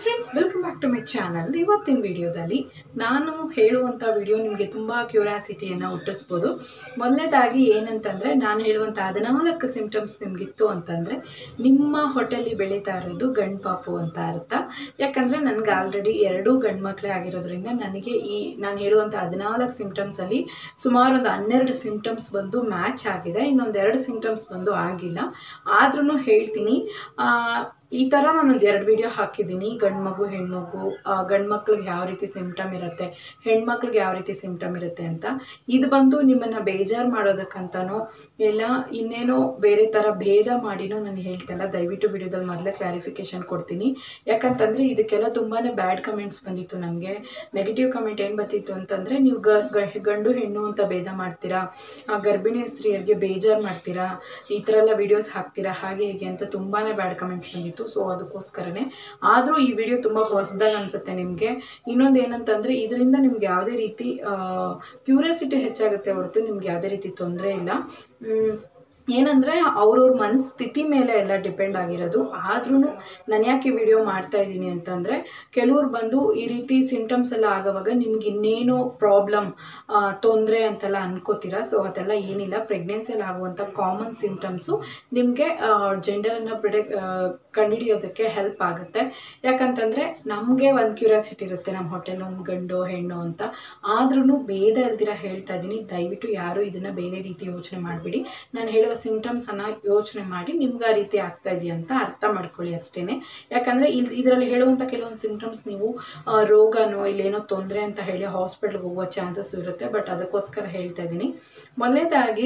friends welcome back to my channel ಇವತ್ತಿನ ವಿಡಿಯೋದಲ್ಲಿ ನಾನು ಹೇಳುವಂಥ ವಿಡಿಯೋ ನಿಮಗೆ ತುಂಬ ಕ್ಯೂರಿಯಾಸಿಟಿಯನ್ನು ಹುಟ್ಟಿಸ್ಬೋದು ಮೊದಲನೇದಾಗಿ ಏನಂತಂದರೆ ನಾನು ಹೇಳುವಂಥ ಹದಿನಾಲ್ಕು ಸಿಂಪ್ಟಮ್ಸ್ ನಿಮಗಿತ್ತು ಅಂತಂದರೆ ನಿಮ್ಮ ಹೊಟ್ಟೆಲಿ ಬೆಳೀತಾ ಇರೋದು ಗಂಡು ಪಾಪು ಅಂತ ಅರ್ಥ ಯಾಕಂದರೆ ನನಗೆ ಆಲ್ರೆಡಿ ಎರಡೂ ಗಂಡು ಮಕ್ಕಳೇ ಆಗಿರೋದ್ರಿಂದ ನನಗೆ ಈ ನಾನು ಹೇಳುವಂಥ ಹದಿನಾಲ್ಕು ಸಿಂಪ್ಟಮ್ಸಲ್ಲಿ ಸುಮಾರು ಒಂದು ಹನ್ನೆರಡು ಸಿಂಪ್ಟಮ್ಸ್ ಬಂದು ಮ್ಯಾಚ್ ಆಗಿದೆ ಇನ್ನೊಂದು ಎರಡು ಸಿಂಪ್ಟಮ್ಸ್ ಬಂದು ಆಗಿಲ್ಲ ಆದ್ರೂ ಹೇಳ್ತೀನಿ ಆ, ಈ ಥರ ನಾನೊಂದು ಎರಡು ವಿಡಿಯೋ ಹಾಕಿದ್ದೀನಿ ಗಂಡು ಮಗು ಹೆಣ್ಮಗು ಗಂಡು ಮಕ್ಳಿಗೆ ಯಾವ ರೀತಿ ಸಿಂಪ್ಟಮ್ ಇರುತ್ತೆ ಹೆಣ್ಮಕ್ಳಿಗೆ ಯಾವ ರೀತಿ ಸಿಂಪ್ಟಮ್ ಇರುತ್ತೆ ಅಂತ ಇದು ಬಂದು ನಿಮ್ಮನ್ನು ಬೇಜಾರು ಮಾಡೋದಕ್ಕಂತನೋ ಇಲ್ಲ ಇನ್ನೇನೋ ಬೇರೆ ಥರ ಭೇದ ಮಾಡಿನೋ ನಾನು ಹೇಳ್ತಲ್ಲ ದಯವಿಟ್ಟು ವಿಡಿಯೋದಲ್ಲಿ ಮೊದಲೇ ಕ್ಲಾರಿಫಿಕೇಶನ್ ಕೊಡ್ತೀನಿ ಯಾಕಂತಂದರೆ ಇದಕ್ಕೆಲ್ಲ ತುಂಬಾ ಬ್ಯಾಡ್ ಕಮೆಂಟ್ಸ್ ಬಂದಿತ್ತು ನನಗೆ ನೆಗೆಟಿವ್ ಕಮೆಂಟ್ ಏನು ಬಂದಿತ್ತು ಅಂತಂದರೆ ನೀವು ಗ ಗ- ಗಂಡು ಹೆಣ್ಣು ಅಂತ ಭೇದ ಮಾಡ್ತೀರಾ ಆ ಗರ್ಭಿಣಿ ಸ್ತ್ರೀಯರಿಗೆ ಬೇಜಾರು ಮಾಡ್ತೀರಾ ಈ ಥರ ಎಲ್ಲ ವಿಡಿಯೋಸ್ ಹಾಕ್ತೀರಾ ಹಾಗೆ ಹೀಗೆ ಅಂತ ತುಂಬಾ ಬ್ಯಾಡ್ ಕಮೆಂಟ್ಸ್ ಬಂದಿತ್ತು ಸೊ ಅದಕ್ಕೋಸ್ಕರನೇ ಆದರೂ ಈ ವಿಡಿಯೋ ತುಂಬ ಹೊಸದಾಗಿ ಅನಿಸುತ್ತೆ ನಿಮಗೆ ಇನ್ನೊಂದು ಏನಂತಂದರೆ ಇದರಿಂದ ನಿಮ್ಗೆ ಯಾವುದೇ ರೀತಿ ಕ್ಯೂರಿಯಾಸಿಟಿ ಹೆಚ್ಚಾಗುತ್ತೆ ಹೊರತು ನಿಮ್ಗೆ ಯಾವುದೇ ರೀತಿ ತೊಂದರೆ ಇಲ್ಲ ಮ್, ಏನಂದರೆ ಅವ್ರವ್ರ ಮನಸ್ಥಿತಿ ಮೇಲೆ ಎಲ್ಲ ಡಿಪೆಂಡ್ ಆಗಿರೋದು ಆದ್ರೂ ನಾನು ಯಾಕೆ ವಿಡಿಯೋ ಮಾಡ್ತಾ ಇದ್ದೀನಿ ಅಂತಂದರೆ ಕೆಲವ್ರು ಬಂದು ಈ ರೀತಿ ಸಿಂಟಮ್ಸ್ ಎಲ್ಲ ಆಗೋವಾಗ ನಿಮ್ಗೆ ಇನ್ನೇನೋ ಪ್ರಾಬ್ಲಮ್ ತೊಂದರೆ ಅಂತೆಲ್ಲ ಅನ್ಕೋತೀರಾ ಸೊ ಅದೆಲ್ಲ ಏನಿಲ್ಲ ಪ್ರೆಗ್ನೆನ್ಸಿಯಲ್ಲಿ ಆಗುವಂಥ ಕಾಮನ್ ಸಿಂಟಮ್ಸು ನಿಮಗೆ ಜೆಂಡರನ್ನು ಪ್ರಿಡೆಕ್ ಕಂಡುಹಿಡಿಯೋದಕ್ಕೆ ಹೆಲ್ಪ್ ಆಗುತ್ತೆ ಯಾಕಂತಂದರೆ ನಮಗೆ ಒಂದು ಕ್ಯೂರಿಯಾಸಿಟಿ ಇರುತ್ತೆ ನಮ್ಮ ಹೊಟ್ಟೆಲಿ ಒಂದು ಗಂಡು ಹೆಣ್ಣು ಅಂತ ಆದ್ರೂ ಭೇದ ಇಲ್ದಿರ ಹೇಳ್ತಾ ಇದ್ದೀನಿ ದಯವಿಟ್ಟು ಯಾರು ಇದನ್ನು ಬೇರೆ ರೀತಿ ಯೋಚನೆ ಮಾಡಿಬಿಡಿ ನಾನು ಹೇಳುವ ಸಿಂಟಮ್ಸನ್ನು ಯೋಚನೆ ಮಾಡಿ ನಿಮ್ಗೆ ಆ ರೀತಿ ಆಗ್ತಾ ಇದೆಯಾ ಅಂತ ಅರ್ಥ ಮಾಡ್ಕೊಳ್ಳಿ ಅಷ್ಟೇ ಯಾಕಂದರೆ ಇಲ್ಲಿ ಇದರಲ್ಲಿ ಹೇಳುವಂಥ ಕೆಲವೊಂದು ಸಿಂಟಮ್ಸ್ ನೀವು ಆ, ರೋಗನೋ ಇಲ್ಲೇನೋ ತೊಂದರೆ ಅಂತ ಹೇಳಿ ಹಾಸ್ಪಿಟ್ಲ್ಗೆ ಹೋಗುವ ಚಾನ್ಸಸ್ ಇರುತ್ತೆ ಬಟ್ ಅದಕ್ಕೋಸ್ಕರ ಹೇಳ್ತಾ ಇದ್ದೀನಿ ಮೊದಲನೇದಾಗಿ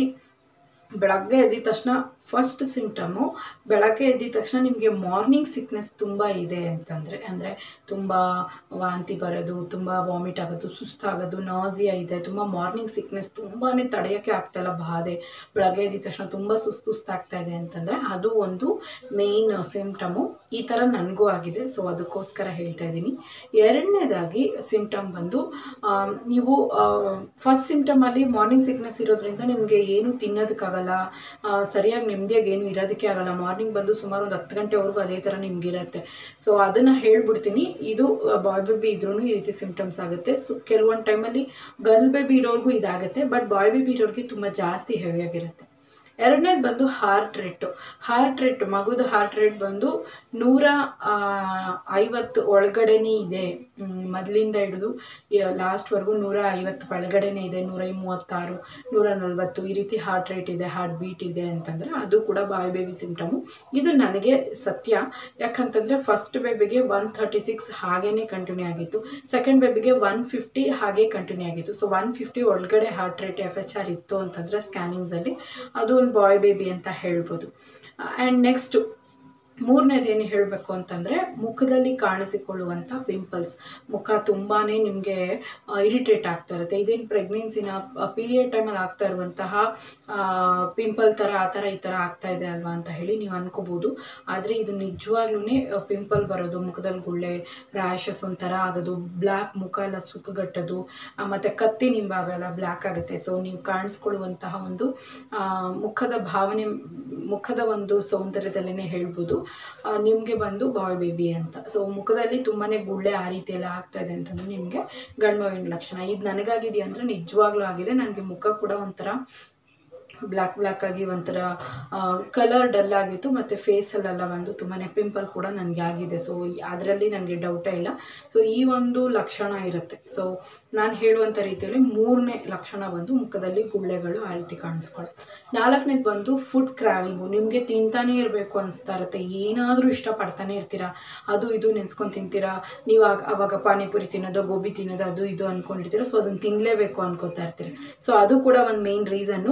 ಬೆಳಗ್ಗೆ ಎದ್ದಿದ ತಕ್ಷಣ ಫಸ್ಟ್ ಸಿಂಟಮು ಬೆಳಗ್ಗೆ ಎದ್ದಿದ ತಕ್ಷಣ ನಿಮಗೆ ಮಾರ್ನಿಂಗ್ ಸಿಕ್ನೆಸ್ ತುಂಬ ಇದೆ ಅಂತಂದರೆ ಅಂದರೆ ತುಂಬ ವಾಂತಿ ಬರೋದು ತುಂಬ ವಾಮಿಟ್ ಆಗೋದು ಸುಸ್ತಾಗೋದು ನಾಸಿಯಾ ಇದೆ ತುಂಬ ಮಾರ್ನಿಂಗ್ ಸಿಕ್ನೆಸ್ ತುಂಬಾ ತಡೆಯೋಕ್ಕೆ ಆಗ್ತಾಯಿಲ್ಲ ಬಾಧೆ ಬೆಳಗ್ಗೆ ಎದ್ದಿದ ತಕ್ಷಣ ತುಂಬ ಸುಸ್ತು ಸುಸ್ತಾಗ್ತಾ ಇದೆ ಅಂತಂದರೆ ಅದು ಒಂದು ಮೇಯ್ನ್ ಸಿಂಪ್ಟಮು ಈ ಥರ ನನಗೂ ಆಗಿದೆ ಸೊ ಅದಕ್ಕೋಸ್ಕರ ಹೇಳ್ತಾ ಇದ್ದೀನಿ ಎರಡನೇದಾಗಿ ಸಿಂಪ್ಟಮ್ ಬಂದು ಆಮ್, ನೀವು ಫಸ್ಟ್ ಸಿಂಪ್ಟಮಲ್ಲಿ ಮಾರ್ನಿಂಗ್ ಸಿಕ್ನೆಸ್ ಇರೋದ್ರಿಂದ ನಿಮಗೆ ಏನು ತಿನ್ನೋದಕ್ಕಾಗಲ್ಲ ಆ, ಸರಿಯಾಗಿ ನೆಮ್ಮದಿಯಾಗಿ ಏನು ಇರೋದಕ್ಕೆ ಆಗಲ್ಲ ಮಾರ್ನಿಂಗ್ ಬಂದು ಸುಮಾರು ಒಂದು ಹತ್ತು ಗಂಟೆವರೆಗೂ ಅದೇ ಥರ ನಿಮ್ಗಿರುತ್ತೆ ಸೊ ಅದನ್ನು ಹೇಳ್ಬಿಡ್ತೀನಿ ಇದು ಬಾಯ್ ಬೇಬಿ ಇದ್ರೂ ಈ ರೀತಿ ಸಿಂಪ್ಟಮ್ಸ್ ಆಗುತ್ತೆ ಸೊ ಕೆಲವೊಂದು ಟೈಮಲ್ಲಿ ಗರ್ಲ್ ಬೇಬಿ ಇರೋರ್ಗೂ ಇದಾಗುತ್ತೆ ಬಟ್ ಬಾಯ್ ಬೇಬಿ ಇರೋರಿಗೆ ತುಂಬ ಜಾಸ್ತಿ ಹೆವಿಯಾಗಿರುತ್ತೆ ಎರಡನೇದು ಬಂದು ಹಾರ್ಟ್ ರೇಟು ಹಾರ್ಟ್ ರೇಟ್ ಮಗುದ ಹಾರ್ಟ್ ರೇಟ್ ಬಂದು ನೂರ ಆ, ಐವತ್ತು ಒಳಗಡೆನೇ ಇದೆ ಮ್, ಮೊದಲಿಂದ ಹಿಡಿದು ಲಾಸ್ಟ್ವರೆಗೂ ನೂರ ಐವತ್ತು ಒಳಗಡೆನೇ ಇದೆ ನೂರ ಮೂವತ್ತಾರು ನೂರ ನಲ್ವತ್ತು ಈ ರೀತಿ ಹಾರ್ಟ್ ರೇಟ್ ಇದೆ ಹಾರ್ಟ್ ಬೀಟ್ ಇದೆ ಅಂತಂದರೆ ಅದು ಕೂಡ ಬಾಯ್ ಬೇಬಿ ಸಿಂಪ್ಟಮು ಇದು ನನಗೆ ಸತ್ಯ ಯಾಕಂತಂದರೆ ಫಸ್ಟ್ ಬೇಬಿಗೆ ಒನ್ ಥರ್ಟಿ ಸಿಕ್ಸ್ ಹಾಗೇನೆ ಕಂಟಿನ್ಯೂ ಆಗಿತ್ತು ಸೆಕೆಂಡ್ ಬೇಬಿಗೆ ಒನ್ ಫಿಫ್ಟಿ ಹಾಗೆ ಕಂಟಿನ್ಯೂ ಆಗಿತ್ತು ಸೊ ಒನ್ ಫಿಫ್ಟಿ ಒಳಗಡೆ heart rate F H R ಇತ್ತು ಅಂತಂದರೆ ಸ್ಕ್ಯಾನಿಂಗ್ಸಲ್ಲಿ ಅದು ಒಂದು ಬಾಯ್ ಬೇಬಿ ಅಂತ ಹೇಳ್ಬೋದು ಆ್ಯಂಡ್ ನೆಕ್ಸ್ಟು ಮೂರನೇದು ಏನು ಹೇಳಬೇಕು ಅಂತಂದರೆ ಮುಖದಲ್ಲಿ ಕಾಣಿಸಿಕೊಳ್ಳುವಂಥ ಪಿಂಪಲ್ಸ್ ಮುಖ ತುಂಬಾ ನಿಮಗೆ ಇರಿಟೇಟ್ ಆಗ್ತಾ ಇರುತ್ತೆ ಇದೇನು ಪ್ರೆಗ್ನೆನ್ಸಿನ ಪೀರಿಯಡ್ ಟೈಮಲ್ಲಿ ಆಗ್ತಾ ಇರುವಂತಹ ಪಿಂಪಲ್ ಥರ ಆ ಥರ ಈ ಥರ ಆಗ್ತಾ ಇದೆ ಅಲ್ವಾ ಅಂತ ಹೇಳಿ ನೀವು ಅನ್ಕೋಬೋದು ಆದರೆ ಇದು ನಿಜವಾಗ್ಲೂ ಪಿಂಪಲ್ ಬರೋದು ಮುಖದಲ್ಲಿ ಗುಳ್ಳೆ ರ್ಯಾಷಸ್ ಒಂಥರ ಆಗೋದು ಬ್ಲ್ಯಾಕ್ ಮುಖ ಎಲ್ಲ ಸುಕ್ಕುಗಟ್ಟೋದು ಆ, ಮತ್ತೆ ಕತ್ತಿ ನಿಂಬಾಗಲ್ಲ ಬ್ಲ್ಯಾಕ್ ಆಗುತ್ತೆ ಸೊ ನೀವು ಕಾಣಿಸ್ಕೊಳ್ಳುವಂತಹ ಒಂದು ಆ, ಮುಖದ ಭಾವನೆ ಮುಖದ ಒಂದು ಸೌಂದರ್ಯದಲ್ಲೇ ಹೇಳ್ಬೋದು ನಿಮಗೆ ಬಂದು ಬಾಯ್ ಬೇಬಿ ಅಂತ ಸೊ ಮುಖದಲ್ಲಿ ತುಂಬಾ ಗುಳ್ಳೆ ಆ ರೀತಿ ಎಲ್ಲ ಆಗ್ತಾ ಇದೆ ಅಂತಂದ್ರೆ ನಿಮಗೆ ಗಂಡ್ಮವಿನ ಲಕ್ಷಣ ಇದು ನನಗಾಗಿದೆಯಾ ಅಂದರೆ ನಿಜವಾಗ್ಲೂ ಆಗಿದೆ ನನಗೆ ಮುಖ ಕೂಡ ಒಂಥರ ಬ್ಲ್ಯಾಕ್ ಬ್ಲ್ಯಾಕ್ ಆಗಿ ಒಂಥರ ಕಲರ್ ಡಲ್ ಆಗಿತ್ತು ಮತ್ತು ಫೇಸಲ್ಲೆಲ್ಲ ಒಂದು ತುಂಬಾ ಪಿಂಪಲ್ ಕೂಡ ನನಗೆ ಆಗಿದೆ ಸೊ ಅದರಲ್ಲಿ ನನಗೆ ಡೌಟೇ ಇಲ್ಲ ಸೊ ಈ ಒಂದು ಲಕ್ಷಣ ಇರುತ್ತೆ ಸೊ ನಾನು ಹೇಳುವಂಥ ರೀತಿಯಲ್ಲಿ ಮೂರನೇ ಲಕ್ಷಣ ಬಂದು ಮುಖದಲ್ಲಿ ಗುಳ್ಳೆಗಳು ಆ ರೀತಿ ಕಾಣಿಸ್ಕೊಳ್ಳೋದು ನಾಲ್ಕನೇದು ಬಂದು ಫುಡ್ ಕ್ರಾವಿಂಗು ನಿಮಗೆ ತಿಂತಾನೇ ಇರಬೇಕು ಅನಿಸ್ತಾ ಇರುತ್ತೆ ಏನಾದರೂ ಇಷ್ಟಪಡ್ತಾನೆ ಇರ್ತೀರಾ ಅದು ಇದು ನೆನ್ಸ್ಕೊಂಡು ತಿಂತೀರಾ ನೀವು ಆಗ ಅವಾಗ ಪಾನಿಪುರಿ ತಿನ್ನೋದು ಗೋಬಿ ತಿನ್ನೋದು ಅದು ಇದು ಅಂದ್ಕೊಂಡಿರ್ತೀರ ಸೊ ಅದನ್ನು ತಿನ್ನಲೇಬೇಕು ಅನ್ಕೋತಾ ಇರ್ತೀರ ಸೊ ಅದು ಕೂಡ ಒಂದು main reason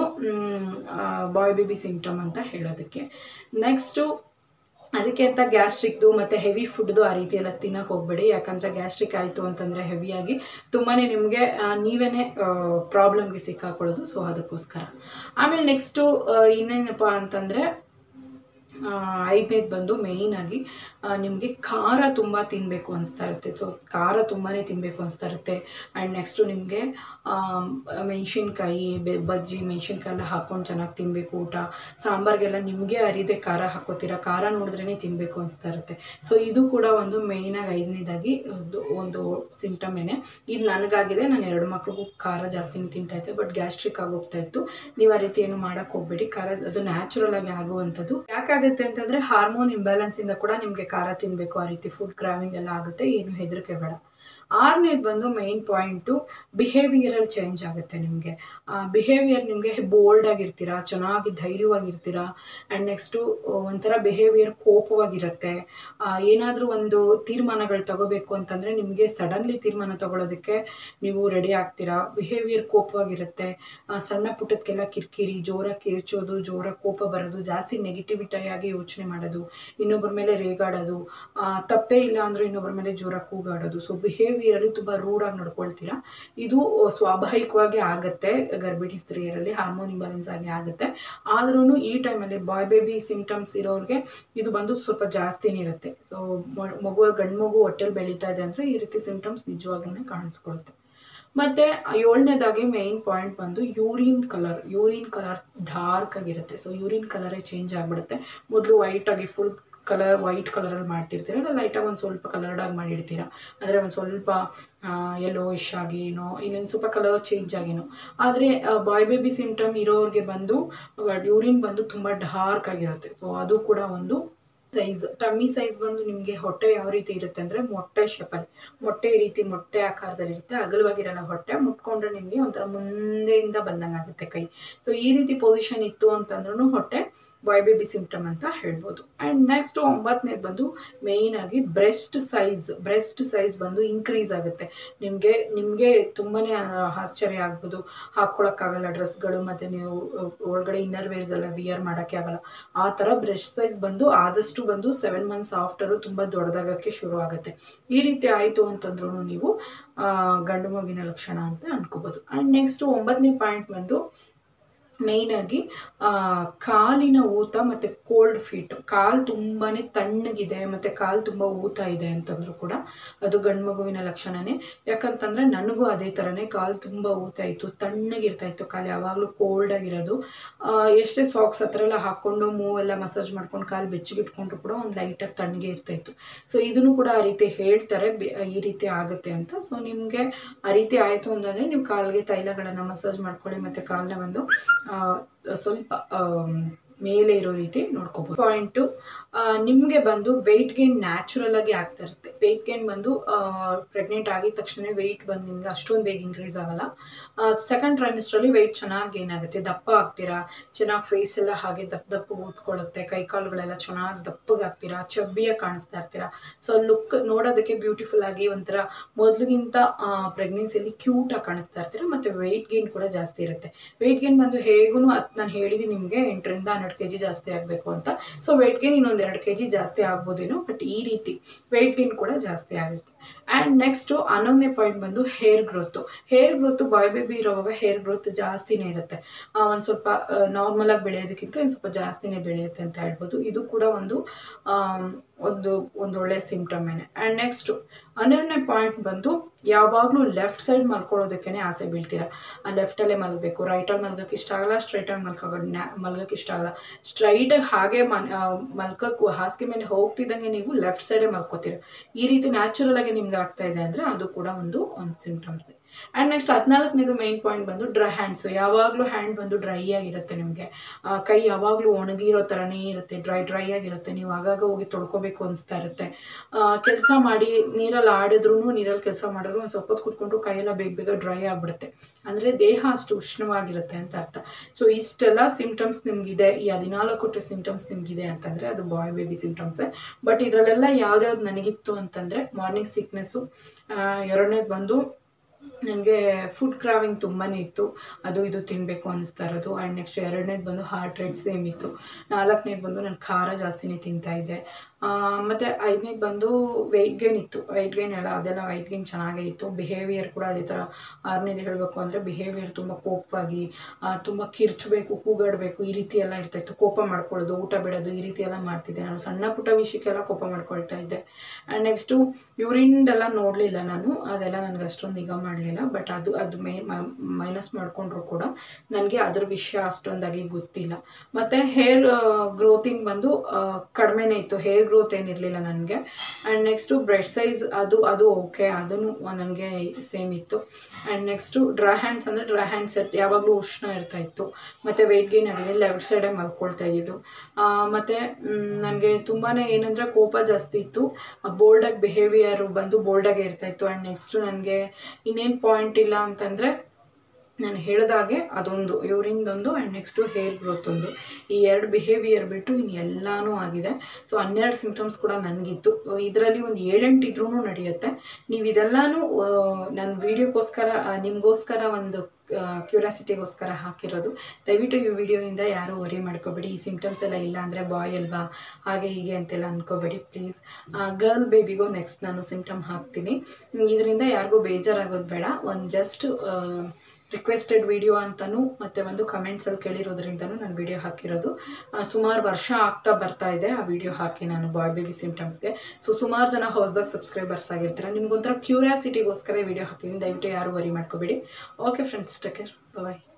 boy baby symptom ಅಂತ ಹೇಳೋದಕ್ಕೆ ನೆಕ್ಸ್ಟು ಅದಕ್ಕೆ ಅಂತ ಗ್ಯಾಸ್ಟ್ರಿಕ್ದು ಮತ್ತು ಹೆವಿ ಫುಡ್ದು ಆ ರೀತಿ ಎಲ್ಲ ತಿನ್ನೋಕೆ ಹೋಗ್ಬೇಡಿ ಯಾಕಂದರೆ ಗ್ಯಾಸ್ಟ್ರಿಕ್ ಆಯಿತು ಅಂತಂದರೆ ಹೆವಿಯಾಗಿ ತುಂಬಾ ನಿಮಗೆ ನೀವೇ ಪ್ರಾಬ್ಲಮ್ಗೆ ಸಿಕ್ಕಾಕೊಳ್ಳೋದು ಸೊ ಅದಕ್ಕೋಸ್ಕರ ಆಮೇಲೆ ನೆಕ್ಸ್ಟು ಇನ್ನೇನಪ್ಪ ಅಂತಂದರೆ ಐದನೇದು ಬಂದು ಮೇಯ್ನಾಗಿ ನಿಮಗೆ ಖಾರ ತುಂಬ ತಿನ್ನಬೇಕು ಅನಿಸ್ತಾ ಇರುತ್ತೆ ಸೊ ಖಾರ ತುಂಬಾ ತಿನ್ನಬೇಕು ಅನಿಸ್ತಾ ಇರುತ್ತೆ ಆ್ಯಂಡ್ ನೆಕ್ಸ್ಟು ನಿಮಗೆ ಮೆಣಸಿನ್ಕಾಯಿ ಬೆ ಬಜ್ಜಿ ಮೆಣಸಿನ್ಕಾಯಿ ಎಲ್ಲ ಹಾಕ್ಕೊಂಡು ಚೆನ್ನಾಗಿ ತಿನ್ನಬೇಕು ಊಟ ಸಾಂಬಾರಿಗೆಲ್ಲ ನಿಮಗೆ ಅರಿದೆ ಖಾರ ಹಾಕೋತೀರ ಖಾರ ನೋಡಿದ್ರೇ ತಿನ್ನಬೇಕು ಅನಿಸ್ತಾ ಇರುತ್ತೆ ಸೊ ಇದು ಕೂಡ ಒಂದು ಮೇಯ್ನಾಗಿ ಐದನೇದಾಗಿ ಒಂದು ಒಂದು ಸಿಂಟಮೇನೆ ಇದು ನನಗಾಗಿದೆ ನಾನು ಎರಡು ಮಕ್ಳಿಗೂ ಖಾರ ಜಾಸ್ತಿ ತಿಂತಾ ಇದ್ದೆ ಬಟ್ ಗ್ಯಾಸ್ಟ್ರಿಕ್ ಆಗೋಗ್ತಾ ಇತ್ತು ನೀವು ಆ ರೀತಿ ಏನು ಮಾಡಕ್ಕೆ ಹೋಗ್ಬೇಡಿ ಖಾರ ಅದು ನ್ಯಾಚುರಲ್ ಆಗಿ ಆಗುವಂಥದ್ದು ಯಾಕಾಗುತ್ತೆ ಅಂತಂದರೆ ಹಾರ್ಮೋನ್ ಇಂಬ್ಯಾಲೆನ್ಸ್ ಇಂದ ಕೂಡ ನಿಮಗೆ ಖಾರ ತಿನ್ನಬೇಕು ಆ ರೀತಿ ಫುಡ್ ಕ್ರಾವಿಂಗ್ ಎಲ್ಲ ಆಗುತ್ತೆ ಏನು ಹೆದರಿಕೆ ಬೇಡ ಆರನೇದು ಬಂದು ಮೈನ್ ಪಾಯಿಂಟು ಬಿಹೇವಿಯರಲ್ ಚೇಂಜ್ ಆಗುತ್ತೆ ನಿಮಗೆ ಬಿಹೇವಿಯರ್ ನಿಮಗೆ ಬೋಲ್ಡ್ ಆಗಿರ್ತೀರಾ ಚೆನ್ನಾಗಿ ಧೈರ್ಯವಾಗಿರ್ತೀರಾ ಆ್ಯಂಡ್ ನೆಕ್ಸ್ಟು ಒಂಥರ ಬಿಹೇವಿಯರ್ ಕೋಪವಾಗಿರುತ್ತೆ ಏನಾದರೂ ಒಂದು ತೀರ್ಮಾನಗಳು ತಗೋಬೇಕು ಅಂತಂದರೆ ನಿಮಗೆ ಸಡನ್ಲಿ ತೀರ್ಮಾನ ತಗೊಳ್ಳೋದಕ್ಕೆ ನೀವು ರೆಡಿ ಆಗ್ತೀರಾ ಬಿಹೇವಿಯರ್ ಕೋಪವಾಗಿರುತ್ತೆ ಆ, ಸಣ್ಣ ಪುಟ್ಟದಕ್ಕೆಲ್ಲ ಕಿರಿಕಿರಿ ಜೋರಾಗಿ ಕಿರ್ಚೋದು ಜೋರಾಗಿ ಕೋಪ ಬರೋದು ಜಾಸ್ತಿ ನೆಗೆಟಿವಿಟಿಯಾಗಿ ಯೋಚನೆ ಮಾಡೋದು ಇನ್ನೊಬ್ಬರ ಮೇಲೆ ರೇಗಾಡೋದು ಆ, ತಪ್ಪೇ ಇಲ್ಲ ಅಂದರೂ ಇನ್ನೊಬ್ಬರ ಮೇಲೆ ಜೋರಾಗಿ ಕೂಗಾಡೋದು ಸೊ ಬಿಹೇವಿಯರಲ್ಲಿ ತುಂಬ ರೂಢಾಗಿ ನಡ್ಕೊಳ್ತೀರಾ ಇದು ಸ್ವಾಭಾವಿಕವಾಗಿ ಆಗುತ್ತೆ ಗರ್ಭಿಣಿ ಸ್ತ್ರೀಯರಲ್ಲಿ ಹಾರ್ಮೋನ್ ಇಂಬ್ಯಾಲೆನ್ಸ್ ಆಗಿ ಆಗುತ್ತೆ ಆದ್ರೂ ಈ ಟೈಮಲ್ಲಿ ಬಾಯ್ ಬೇಬಿ ಸಿಂಟಮ್ಸ್ ಇರೋರಿಗೆ ಇದು ಬಂದು ಸ್ವಲ್ಪ ಜಾಸ್ತಿನೇ ಇರುತ್ತೆ ಸೊ ಮಗು ಗಂಡು ಮಗು ಹೊಟ್ಟೆಲಿ ಬೆಳೀತಾ ಇದೆ ಅಂದರೆ ಈ ರೀತಿ ಸಿಂಟಮ್ಸ್ ನಿಜವಾಗ್ಲೂ ಕಾಣಿಸ್ಕೊಳುತ್ತೆ ಮತ್ತು ಏಳನೇದಾಗಿ ಮೇಯ್ನ್ ಪಾಯಿಂಟ್ ಬಂದು urine colour urine colour dark ಆಗಿರುತ್ತೆ ಸೊ ಯೂರಿನ್ ಕಲರೇ ಚೇಂಜ್ ಆಗಿಬಿಡುತ್ತೆ ಮೊದಲು ವೈಟಾಗಿ ಫುಲ್ ಕಲರ್ ವೈಟ್ ಕಲರಲ್ಲಿ ಮಾಡ್ತಿರ್ತೀರ ಇಲ್ಲ ಲೈಟಾಗಿ ಒಂದು ಸ್ವಲ್ಪ ಕಲರ್ಡಾಗಿ ಮಾಡಿರ್ತೀರ ಅಂದರೆ ಒಂದು ಸ್ವಲ್ಪ ಯೆಲ್ಲೋಯಿಶ್ ಆಗಿನೋ ಇನ್ನೊಂದು ಸ್ವಲ್ಪ ಕಲರ್ ಚೇಂಜ್ ಆಗಿನೋ ಆದರೆ ಬಾಯ್ ಬೇಬಿ ಸಿಂಟಮ್ ಇರೋರಿಗೆ ಬಂದು ಯೂರಿನ್ ಬಂದು ತುಂಬ ಡಾರ್ಕ್ ಆಗಿರುತ್ತೆ ಸೊ ಅದು ಕೂಡ ಒಂದು ಸೈಜ್ ಟಮ್ಮಿ ಸೈಜ್ ಬಂದು ನಿಮಗೆ ಹೊಟ್ಟೆ ಯಾವ ರೀತಿ ಇರುತ್ತೆ ಅಂದರೆ ಮೊಟ್ಟೆ ಶೇಪಲ್ಲಿ ಮೊಟ್ಟೆ ಈ ರೀತಿ ಮೊಟ್ಟೆ ಆಕಾರದಲ್ಲಿ ಇರುತ್ತೆ ಅಗಲವಾಗಿರಲ್ಲ ಹೊಟ್ಟೆ ಮುಟ್ಕೊಂಡ್ರೆ ನಿಮಗೆ ಒಂಥರ ಮುಂದೆಯಿಂದ ಬಂದಂಗೆ ಆಗುತ್ತೆ ಕೈ ಸೊ ಈ ರೀತಿ ಪೊಸಿಷನ್ ಇತ್ತು ಅಂತಂದ್ರೂ ಹೊಟ್ಟೆ ಬಾಯ್ ಬೇಬಿ ಸಿಂಪ್ಟಮ್ ಅಂತ ಹೇಳ್ಬೋದು ಆ್ಯಂಡ್ ನೆಕ್ಸ್ಟ್ ಒಂಬತ್ತನೇದು ಬಂದು ಮೇಯ್ನ್ ಆಗಿ ಬ್ರೆಸ್ಟ್ ಸೈಜ್ ಬ್ರೆಸ್ಟ್ ಸೈಜ್ ಬಂದು ಇನ್ಕ್ರೀಸ್ ಆಗುತ್ತೆ ನಿಮಗೆ ನಿಮಗೆ ತುಂಬಾ ಆಶ್ಚರ್ಯ ಆಗ್ಬೋದು ಹಾಕ್ಕೊಳಕ್ಕಾಗಲ್ಲ ಡ್ರೆಸ್ಗಳು ಮತ್ತು ನೀವು ಅಹ್, ಒಳಗಡೆ ಇನ್ನರ್ ವೇರ್ಸ್ ಎಲ್ಲ ವಿಯರ್ ಮಾಡೋಕ್ಕೆ ಆಗಲ್ಲ ಆ ಥರ ಬ್ರೆಸ್ಟ್ ಸೈಜ್ ಬಂದು ಆದಷ್ಟು ಬಂದು ಸೆವೆನ್ ಮಂತ್ಸ್ ಆಫ್ಟರು ತುಂಬ ದೊಡ್ಡದಾಗಕ್ಕೆ ಶುರು ಆಗುತ್ತೆ ಈ ರೀತಿ ಆಯಿತು ಅಂತಂದ್ರೂ ನೀವು ಆ, ಗಂಡು ಮಗುವಿನ ಲಕ್ಷಣ ಅಂತ ಅನ್ಕೋಬೋದು ಆ್ಯಂಡ್ ನೆಕ್ಸ್ಟು ಒಂಬತ್ತನೇ ಪಾಯಿಂಟ್ ಬಂದು ಮೇಯ್ನಾಗಿ ಕಾಲಿನ ಊತ ಮತ್ತು ಕೋಲ್ಡ್ ಫೀಟ್ ಕಾಲು ತುಂಬಾ ತಣ್ಣಗಿದೆ ಮತ್ತು ಕಾಲು ತುಂಬ ಊತ ಇದೆ ಅಂತಂದ್ರೂ ಕೂಡ ಅದು ಗಂಡು ಮಗುವಿನ ಲಕ್ಷಣನೇ ಯಾಕಂತಂದರೆ ನನಗೂ ಅದೇ ಥರನೇ ಕಾಲು ತುಂಬ ಊತ ಇತ್ತು ತಣ್ಣಗಿರ್ತಾ ಇತ್ತು ಕಾಲು ಯಾವಾಗಲೂ ಕೋಲ್ಡ್ ಆಗಿರೋದು ಆ, ಎಷ್ಟೇ ಸಾಕ್ಸ್ ಹತ್ರ ಎಲ್ಲ ಹಾಕ್ಕೊಂಡು ಮೂವೆಲ್ಲ ಮಸಾಜ್ ಮಾಡ್ಕೊಂಡು ಕಾಲು ಬೆಚ್ಚಗಿಟ್ಕೊಂಡ್ರು ಕೂಡ ಒಂದು ಲೈಟಾಗಿ ತಣ್ಣಗೆ ಇರ್ತಾ ಇತ್ತು ಸೊ ಇದನ್ನು ಕೂಡ ಆ ರೀತಿ ಹೇಳ್ತಾರೆ ಬೆ- ಈ ರೀತಿ ಆಗುತ್ತೆ ಅಂತ ಸೊ ನಿಮಗೆ ಆ ರೀತಿ ಆಯಿತು ಅಂತಂದರೆ ನೀವು ಕಾಲಿಗೆ ತೈಲಗಳನ್ನು ಮಸಾಜ್ ಮಾಡ್ಕೊಳ್ಳಿ ಮತ್ತು ಕಾಲನ್ನ ಒಂದು ಆ, ಸ್ವಲ್ಪ ಆಮ್, ಮೇಲೆ ಇರೋ ರೀತಿ ನೋಡ್ಕೋಬೋದು ಪಾಯಿಂಟು ನಿಮಗೆ ಬಂದು ವೆಯ್ಟ್ ಗೇನ್ ನ್ಯಾಚುರಲ್ ಆಗಿ ಆಗ್ತಾ ಇರುತ್ತೆ ವೆಯ್ಟ್ ಗೇನ್ ಬಂದು ಪ್ರೆಗ್ನೆಂಟ್ ಆಗಿದ ತಕ್ಷಣ ವೆಯ್ಟ್ ಬಂದು ನಿಮಗೆ ಅಷ್ಟೊಂದು ಬೇಗ ಇನ್ಕ್ರೀಸ್ ಆಗಲ್ಲ ಸೆಕೆಂಡ್ ಟ್ರೈಮಿಸ್ಟ್ರಲ್ಲಿ ವೆಯ್ಟ್ ಚೆನ್ನಾಗಿ ಗೇನ್ ಆಗುತ್ತೆ ದಪ್ಪ ಆಗ್ತೀರಾ ಚೆನ್ನಾಗಿ ಫೇಸ್ ಎಲ್ಲ ಹಾಗೆ ದಪ್ಪ ದಪ್ಪ ಊದ್ಕೊಳ್ಳುತ್ತೆ ಕೈ ಕಾಲುಗಳೆಲ್ಲ ಚೆನ್ನಾಗಿ ದಪ್ಪಗಾಗ್ತೀರಾ ಚಬ್ಬಿಯಾಗಿ ಕಾಣಿಸ್ತಾ ಇರ್ತೀರಾ ಸೊ ಲುಕ್ ನೋಡೋದಕ್ಕೆ ಬ್ಯೂಟಿಫುಲ್ ಆಗಿ ಒಂಥರ ಮೊದಲಿಗಿಂತ ಪ್ರೆಗ್ನೆನ್ಸಿಯಲ್ಲಿ ಕ್ಯೂಟಾಗಿ ಕಾಣಿಸ್ತಾ ಇರ್ತೀರಾ ಮತ್ತು ವೆಯ್ಟ್ ಗೇನ್ ಕೂಡ ಜಾಸ್ತಿ ಇರುತ್ತೆ ವೆಯ್ಟ್ ಗೇನ್ ಬಂದು ಹೇಗೂ ನಾನು ಹೇಳಿದ್ದೀನಿ ನಿಮಗೆ ಎಂಟರಿಂದ ಹನ್ನೆರಡು ಕೆ ಜಿ ಜಾಸ್ತಿ ಆಗಬೇಕು ಅಂತ ಸೊ ವೆಯ್ಟ್ ಗೇನ್ ಇನ್ನೊಂದು ಎರಡು ಕೆ ಜಿ ಜಾಸ್ತಿ ಆಗ್ಬೋದೇನೋ ಬಟ್ ಈ ರೀತಿ ವೆಯ್ಟ್ ಗೇನ್ ಕೂಡ ಜಾಸ್ತಿ ಆಗುತ್ತೆ ಆ್ಯಂಡ್ ನೆಕ್ಸ್ಟು ಹನ್ನೊಂದನೇ ಪಾಯಿಂಟ್ ಬಂದು hair growth hair growth boy baby ಇರೋವಾಗ ಹೇರ್ ಗ್ರೋತ್ ಜಾಸ್ತಿನೇ ಇರುತ್ತೆ ಒಂದು ಸ್ವಲ್ಪ ನಾರ್ಮಲ್ ಆಗಿ ಬೆಳೆಯೋದಕ್ಕಿಂತ ಒಂದು ಸ್ವಲ್ಪ ಜಾಸ್ತಿನೇ ಬೆಳೆಯುತ್ತೆ ಅಂತ ಹೇಳ್ಬೋದು ಇದು ಕೂಡ ಒಂದು ಆಮ್, ಒಂದು ಒಂದು ಒಳ್ಳೆಯ ಸಿಂಪ್ಟಮೇನೆ ಆ್ಯಂಡ್ ನೆಕ್ಸ್ಟು ಹನ್ನೆರಡನೇ ಪಾಯಿಂಟ್ ಬಂದು ಯಾವಾಗಲೂ ಲೆಫ್ಟ್ ಸೈಡ್ ಮಲ್ಕೊಳ್ಳೋದಕ್ಕೇ ಆಸೆ ಬೀಳ್ತೀರಾ ಆ ಲೆಫ್ಟಲ್ಲೇ ಮಲಗಬೇಕು ರೈಟಲ್ಲಿ ಮಲ್ಗೋಕ್ಕೆ ಇಷ್ಟ ಆಗಲ್ಲ ಸ್ಟ್ರೈಟಾಗಿ ಮಲ್ಕೋ ನ್ಯಾ ಮಲ್ಗೋಕ್ಕೆ ಇಷ್ಟ ಆಗಲ್ಲ ಸ್ಟ್ರೈಟಾಗಿ ಹಾಗೆ ಮನ್ ಮಲ್ಕೋಕ್ಕೂ ಹಾಸಿಗೆ ಮೇಲೆ ಹೋಗ್ತಿದ್ದಂಗೆ ನೀವು ಲೆಫ್ಟ್ ಸೈಡೇ ಮಲ್ಕೋತೀರ ಈ ರೀತಿ ನ್ಯಾಚುರಲ್ ಆಗಿ ನಿಮ್ಗೆ ಆಗ್ತಾ ಇದೆ ಅಂದರೆ ಅದು ಕೂಡ ಒಂದು ಒಂದು ಸಿಂಪ್ಟಮ್ಸ್ ಆ್ಯಂಡ್ ನೆಕ್ಸ್ಟ್ ಹದಿನಾಲ್ಕನೇದು ಮೇನ್ ಪಾಯಿಂಟ್ ಬಂದು ಡ್ರೈ ಹ್ಯಾಂಡ್ಸು ಯಾವಾಗಲೂ ಹ್ಯಾಂಡ್ ಬಂದು ಡ್ರೈ ಆಗಿರುತ್ತೆ ನಿಮಗೆ ಕೈ ಯಾವಾಗಲೂ ಒಣಗಿರೋ ಥರನೇ ಇರುತ್ತೆ ಡ್ರೈ ಡ್ರೈ ಆಗಿರುತ್ತೆ ನೀವು ಆಗಾಗ ಹೋಗಿ ತೊಳ್ಕೊಬೇಕು ಅನಿಸ್ತಾ ಇರುತ್ತೆ ಕೆಲಸ ಮಾಡಿ ನೀರಲ್ಲಿ ಆಡಿದ್ರೂ ನೀರಲ್ಲಿ ಕೆಲಸ ಮಾಡಿದ್ರು ಒಂದು ಸ್ವಲ್ಪ ಹೊತ್ತು ಕುತ್ಕೊಂಡ್ರು ಕೈಯೆಲ್ಲ ಬೇಗ ಬೇಗ ಡ್ರೈ ಆಗಿಬಿಡುತ್ತೆ ಅಂದರೆ ದೇಹ ಅಷ್ಟು ಉಷ್ಣವಾಗಿರುತ್ತೆ ಅಂತ ಅರ್ಥ ಸೊ ಇಷ್ಟೆಲ್ಲ ಸಿಂಪ್ಟಮ್ಸ್ ನಿಮಗಿದೆ ಈ ಹದಿನಾಲ್ಕು ಸಿಂಪ್ಟಮ್ಸ್ ನಿಮಗಿದೆ ಅಂತಂದರೆ ಅದು ಬಾಯ್ ಬೇಬಿ ಸಿಂಪ್ಟಮ್ಸೇ ಬಟ್ ಇದರಲ್ಲೆಲ್ಲ ಯಾವ್ದ್ಯಾವ್ದು ನನಗಿತ್ತು ಅಂತಂದರೆ ಮಾರ್ನಿಂಗ್ ಸಿಕ್ನೆಸ್ಸು ಎರಡನೇದು ಬಂದು ನನಗೆ ಫುಡ್ ಕ್ರಾವಿಂಗ್ ತುಂಬಾ ಇತ್ತು ಅದು ಇದು ತಿನ್ನಬೇಕು ಅನ್ನಿಸ್ತಾ ಇರೋದು ಆ್ಯಂಡ್ ನೆಕ್ಸ್ಟ್ ಎರಡನೇದು ಬಂದು ಹಾರ್ಟ್ ರೇಟ್ ಸೇಮ್ ಇತ್ತು ನಾಲ್ಕನೇದು ಬಂದು ನಾನು ಖಾರ ಜಾಸ್ತಿನೇ ತಿಂತಾ ಇದ್ದೆ ಮತ್ತು ಐದನೇದು ಬಂದು ವೆಯ್ಟ್ ಗೇನ್ ಇತ್ತು ವೆಯ್ಟ್ ಗೇನ್ ಎಲ್ಲ ಅದೆಲ್ಲ ವೆಯ್ಟ್ ಗೇನ್ ಚೆನ್ನಾಗೇ ಇತ್ತು ಬಿಹೇವಿಯರ್ ಕೂಡ ಅದೇ ಥರ ಆರನೇದು ಹೇಳಬೇಕು ಅಂದರೆ ಬಿಹೇವಿಯರ್ ತುಂಬ ಕೋಪವಾಗಿ ತುಂಬ ಕಿರ್ಚಬೇಕು ಕೂಗಾಡಬೇಕು ಈ ರೀತಿ ಎಲ್ಲ ಇರ್ತಾಯಿತ್ತು ಕೋಪ ಮಾಡ್ಕೊಳ್ಳೋದು ಊಟ ಬಿಡೋದು ಈ ರೀತಿ ಎಲ್ಲ ಮಾಡ್ತಿದ್ದೆ ನಾನು ಸಣ್ಣ ಪುಟ್ಟ ವಿಷಯಕ್ಕೆಲ್ಲ ಕೋಪ ಮಾಡ್ಕೊಳ್ತಾ ಇದ್ದೆ ಆ್ಯಂಡ್ ನೆಕ್ಸ್ಟು ಯೂರಿನ್ದೆಲ್ಲ ನೋಡಲಿಲ್ಲ ನಾನು ಅದೆಲ್ಲ ನನಗೆ ಅಷ್ಟೊಂದು ನಿಗಾ ಮಾಡಲಿಲ್ಲ ಬಟ್ ಅದು ಅದು ಮೈ ಮೈನಸ್ ಮಾಡಿಕೊಂಡ್ರು ಕೂಡ ನನಗೆ ಅದ್ರ ವಿಷಯ ಅಷ್ಟೊಂದಾಗಿ ಗೊತ್ತಿಲ್ಲ ಮತ್ತು ಹೇರ್ ಗ್ರೋತಿಂಗ್ ಬಂದು ಕಡಿಮೆನೇ ಇತ್ತು ಹೇರ್ ಗ್ರೋತ್ ಏನಿರಲಿಲ್ಲ ನನಗೆ ಆ್ಯಂಡ್ ನೆಕ್ಸ್ಟು ಬ್ರೆಡ್ ಸೈಜ್ ಅದು ಅದು ಓಕೆ ಅದೂ ನನಗೆ ಸೇಮ್ ಇತ್ತು ಆ್ಯಂಡ್ ನೆಕ್ಸ್ಟು ಡ್ರೈ ಹ್ಯಾಂಡ್ಸ್ ಅಂದರೆ ಡ್ರೈ ಹ್ಯಾಂಡ್ಸ್ ಯಾವಾಗಲೂ ಉಷ್ಣ ಇರ್ತಾ ಇತ್ತು ಮತ್ತು ವೆಯ್ಟ್ ಗೇನ್ ಆಗಿದೆ ಲೆಫ್ಟ್ ಸೈಡೇ ಮಲ್ಕೊಳ್ತಾ ಇದ್ದಿದ್ದು ಮತ್ತು ನನಗೆ ತುಂಬಾ ಏನಂದರೆ ಕೋಪ ಜಾಸ್ತಿ ಇತ್ತು ಬೋಲ್ಡಾಗಿ ಬಿಹೇವಿಯರು ಬಂದು ಬೋಲ್ಡಾಗೆ ಇರ್ತಾ ಇತ್ತು ಆ್ಯಂಡ್ ನೆಕ್ಸ್ಟು ನನಗೆ ಇನ್ನೇನು ಪಾಯಿಂಟ್ ಇಲ್ಲ ಅಂತಂದರೆ ನಾನು ಹೇಳಿದಾಗೆ ಅದೊಂದು ಯೂರಿಂದೊಂದು ಆ್ಯಂಡ್ ನೆಕ್ಸ್ಟು ಹೇರ್ ಗ್ರೋತ್ ಒಂದು ಈ ಎರಡು ಬಿಹೇವಿಯರ್ ಬಿಟ್ಟು ಇನ್ನು ಎಲ್ಲನೂ ಆಗಿದೆ ಸೊ ಹನ್ನೆರಡು ಸಿಮ್ಟಮ್ಸ್ ಕೂಡ ನನಗಿತ್ತು ಸೊ ಇದರಲ್ಲಿ ಒಂದು ಏಳೆಂಟು ಇದ್ರೂ ನಡೆಯುತ್ತೆ ನೀವು ಇದೆಲ್ಲನೂ ನನ್ನ ವೀಡಿಯೋಕ್ಕೋಸ್ಕರ ನಿಮಗೋಸ್ಕರ ಒಂದು ಕ್ಯೂರಿಯಾಸಿಟಿಗೋಸ್ಕರ ಹಾಕಿರೋದು ದಯವಿಟ್ಟು ಈ ವಿಡಿಯೋಯಿಂದ ಯಾರೂ ವರಿ ಮಾಡ್ಕೋಬೇಡಿ ಈ ಸಿಮ್ಟಮ್ಸ್ ಎಲ್ಲ ಇಲ್ಲ ಅಂದರೆ ಬಾಯ್ ಅಲ್ವಾ ಹಾಗೆ ಹೀಗೆ ಅಂತೆಲ್ಲ ಅನ್ಕೋಬೇಡಿ ಪ್ಲೀಸ್ ಗರ್ಲ್ ಬೇಬಿಗೂ ನೆಕ್ಸ್ಟ್ ನಾನು ಸಿಮ್ಟಮ್ ಹಾಕ್ತೀನಿ ಇದರಿಂದ ಯಾರಿಗೂ ಬೇಜಾರಾಗೋದು ಬೇಡ ಒಂದು ಜಸ್ಟ್ ರಿಕ್ವೆಸ್ಟೆಡ್ ವಿಡಿಯೋ ಅಂತಲೂ ಮತ್ತು ಒಂದು ಕಮೆಂಟ್ಸಲ್ಲಿ ಕೇಳಿರೋದ್ರಿಂದನೂ ನಾನು ವಿಡಿಯೋ ಹಾಕಿರೋದು ಸುಮಾರು ವರ್ಷ ಆಗ್ತಾ ಬರ್ತಾ ಇದೆ ಆ ವಿಡಿಯೋ ಹಾಕಿ ನಾನು ಬಾಯ್ ಬೇಬಿ ಸಿಮ್ಟಮ್ಸ್ಗೆ ಸೊ ಸುಮಾರು ಜನ ಹೊಸದಾಗಿ ಸಬ್ಸ್ಕ್ರೈಬರ್ಸ್ ಆಗಿರ್ತೀರ ನಿಮ್ಗೊಂಥರ ಕ್ಯೂರಿಯಾಸಿಟಿಗೋಸ್ಕರ ವಿಡಿಯೋ ಹಾಕಿದ್ದೀನಿ ದಯವಿಟ್ಟು ಯಾರು ವರಿ ಮಾಡ್ಕೋಬೇಡಿ ಓಕೆ ಫ್ರೆಂಡ್ಸ್ ಟೇಕ್ ಕೇರ್ ಬಾಯ್